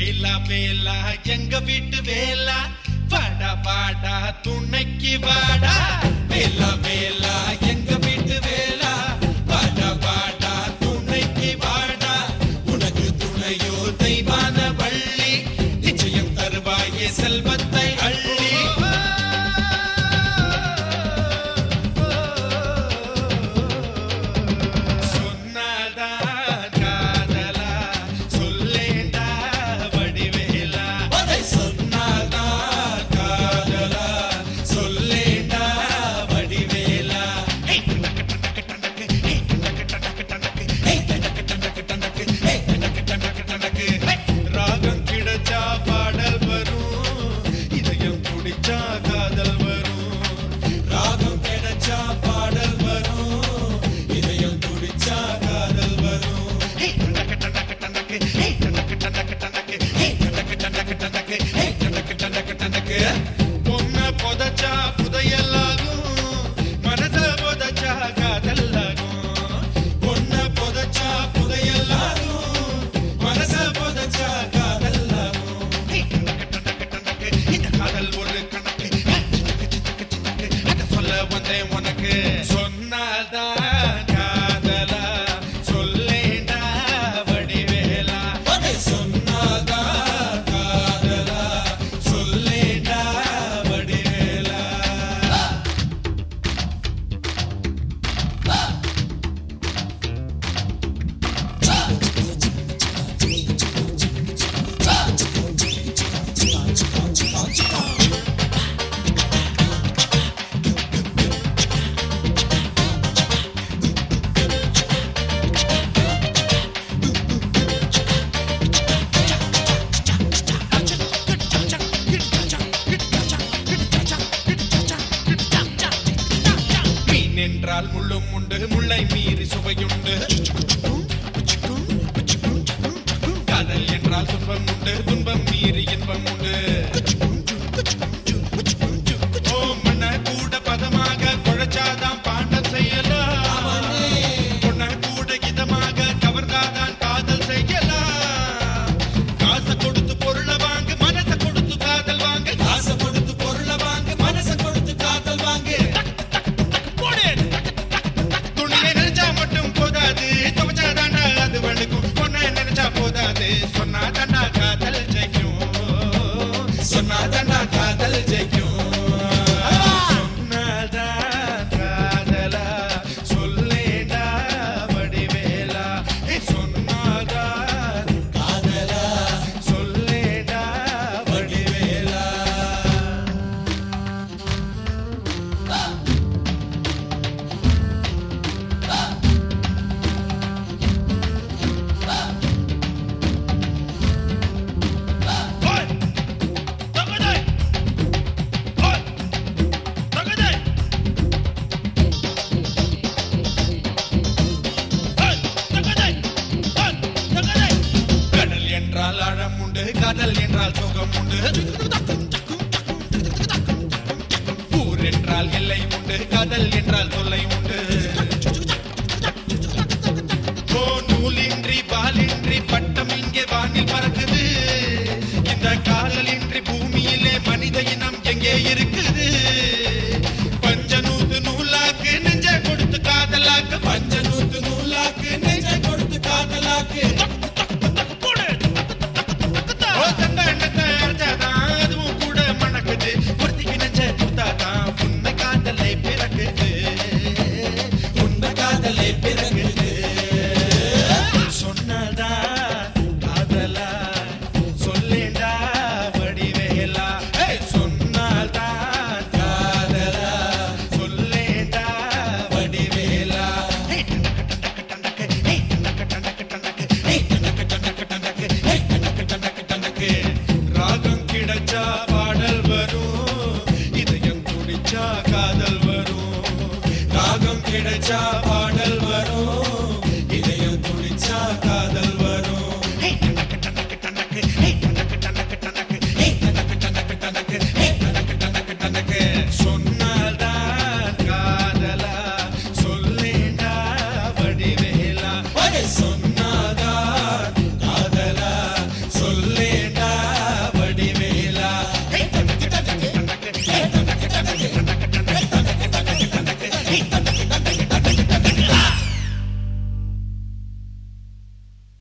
வேலா வேலா எங்க வீட்டு வேலா வாடா வாடா துணைக்கு வாடா வேலா வேலா எங்க வீட்டு வேலா வாடா வாடா துணைக்கு வாடா உனக்கு துணையோ தெய்வான வள்ளி நிச்சயம் தருவாயே செல்வத்தை அள்ளி சொன்னாதான் காதலா சொல்லேண்டா வடிவேலா அதை சொன்னாதான் காதலா சொல்லேண்டா வடிவேலா ஏய், டண்டக்கு, டண்டக்கு, டண்டக்கு, ஏய், டண்டக்கு, டண்டக்கு, டண்டக்கு, ஏய், டண்டக்கு, டண்டக்கு, டண்டக்கு, ஏய், டண்டக்கு, டண்டக்கு, டண்டக்கு. ஏய், ராகம் கிடைச்சா பாடல் வரும் இதயம் துடிச்சா காதல் வரும் ராகம் கிடைச்சா பாடல் வரும் இதயம் துடிச்சா காதல் வரும் ஏய், டண்டக்கு, டண்டக்கு, டண்டக்கு, ஏய், டண்டக்கு, டண்டக்கு, டண்டக்கு, ஏய், டண்டக்கு, டண்டக்கு, டண்டக்கு, ஏய், டண்டக்கு, டண்டக்கு, டண்டக்கு. பொண்ண புதைச்சா புதையலாகும் மனச புதைச்சா காதலாகும் பொண்ண புதைச்சா புதையலாகும் மனச புதைச்சா காதலாகும் ஏய், டண்டக்கு, டண்டக்கு, டண்டக்கு, இந்த காதல் ஒரு கணக்கு ஏய், சின்னக்கு, சின்னக்கு, சின்னக்கு, அத சொல்ல வந்தேன் உனக்கு சொன்னாதான் காதலா சொல்லேண்டா வடிவேலா அதை சொன்னாதான் காதலா சொல்லேண்டா வடிவேலா மீன் என்றால் முள்ளும் உண்டு முள்ளை மீறி சுவையுண்டு காதல் என்றால் துன்பம் உண்டு துன்பம் மீறி இன்பம் உண்டு ஓ மண்ண கூட பதமாக குழைச்சாதான் பாண்டம் செய்யலாம் பொண்ண கூட இதமாக கவர்ந்தாதான் காதல் செய்யலாம் காசை கொடுத்து பொருளை வாங்கு மனசை கொடுத்து காதல் வாங்கு காசை கொடுத்து பொருளை வாங்கு மனசை கொடுத்து காதல் வாங்கு போடு துணியை நினைச்சா மட்டும் போதாது துவச்சாதாண்டா அது வழுக்கும் பொண்ணை நினைச்சா போதாது சொன்னாதாண்டா காதல் ஜெயிக்கும் சொன்னாதாண்டா காதல் ஜெயிக்கும் சொன்னாதான் காதலா சொல்லேடா வடிவேலா ஏய், சொன்னாதான் காதலா சொல்லேடா வடிவேலா Oi! Tagaday! Oi! Tagaday! Oi! Tagaday! Oi! Tagaday! கடல் என்றால் ஆழம் உண்டு காதல் என்றால் சுகம் உண்டு ஊர் என்றால் எல்லை உண்டு காதல் என்றால் தொல்லை உண்டு ஓ நூலின்றி வாலின்றி பட்டம் இங்கே வானில் பறக்குது இந்த காதலின்றி பூமியிலே மனித இனம் எங்கே இருக்குது பஞ்சநூத்து நூலாக்கு நெஞ்ச கொடுத்து காதலாக்கு பஞ்சநூத்து நூலாக்கு நெஞ்ச கொடுத்து காதலாக்கு ஓ சந்தானத்தை அரைச்சாதான் அதுவும் கூட மணக்குது ஒருத்திக்கு நெஞ்ச கொடுத்தாதான் உண்மை காதலை பிறக்குது உண்மை காதலை பிறக்குது சொன்னதா காதலா சொல்லேண்டா வடிவேலா ஏய், சொன்னால்தா காதலா சொல்லேண்டா வடிவேலா ஏய், டண்டக்கு, டண்டக்கு, டண்டக்கு, ஏய், டண்டக்கு, டண்டக்கு, டண்டக்கு, ஏய், டண்டக்கு, டண்டக்கு, டண்டக்கு, ஏய், டண்டக்கு, டண்டக்கு, டண்டக்கு. ராகம் கிடைச்சா பாடல் வரும் இதயம் துடிச்சா காதல் வரும் ராகம் கிடைச்சா